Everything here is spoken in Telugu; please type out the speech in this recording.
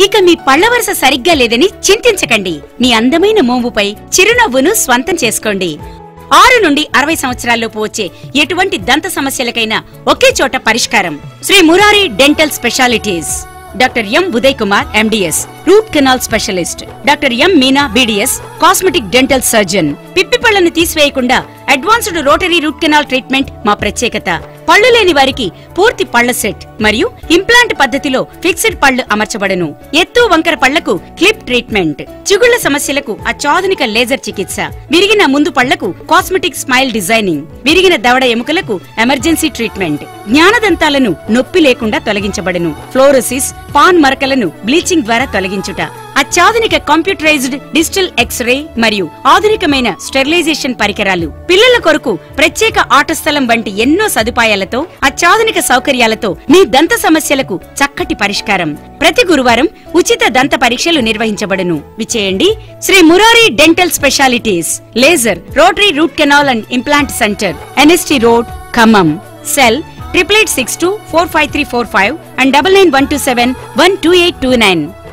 ఇక మీ పళ్ల వరుస సరిగ్గా లేదని చింతించకండి మీ అందమైన మోముపై చిరునవ్వును స్వంతం చేసుకోండి ఆరు నుండి అరవై సంవత్సరాల్లోపు వచ్చే ఎటువంటి దంత సమస్యలకైనా ఒకే చోట పరిష్కారం Shri Murari dental specialities doctor M Uday Kumar MDS root canal specialist doctor M Meena BDS cosmetic dental surgeon పిప్పి పళ్లను తీసివేయకుండా advanced rotary root canal treatment మా ప్రత్యేకత పళ్ళు లేని వారికి పూర్తి పళ్ల సెట్ మరియు ఇంప్లాంట్ పద్ధతిలో ఫిక్స్డ్ పళ్ళు అమర్చబడను ఎత్తు వంకర పళ్లకు క్లిప్ ట్రీట్మెంట్ చిగుళ్ల సమస్యలకు అత్యాధునిక లేజర్ చికిత్స విరిగిన ముందు పళ్లకు కాస్మెటిక్ స్మైల్ డిజైనింగ్ విరిగిన దవడ ఎముకలకు ఎమర్జెన్సీ ట్రీట్మెంట్ జ్ఞానదంతాలను నొప్పి లేకుండా తొలగించబడను ఫ్లోరోసిస్ పాన్ మరకలను బ్లీచింగ్ ద్వారా తొలగించుట అత్యాధునిక కంప్యూటరైజ్డ్ డిజిటల్ ఎక్స్రే మరియు ఆధునికమైన స్టెరిలైజేషన్ పరికరాలు పిల్లల కొరకు ప్రత్యేక ఆట స్థలం వంటి ఎన్నో సదుపాయాలతో అత్యాధునిక సౌకర్యాలతో మీ దంత సమస్యలకు చక్కటి పరిష్కారం ప్రతి గురువారం ఉచిత దంత పరీక్షలు నిర్వహించబడును విచేయండి Shri Murari dental specialities laser rotary root canal and implant centre NST road Khammam cell triple eight six two four five three four five and double nine one two seven one two eight two nine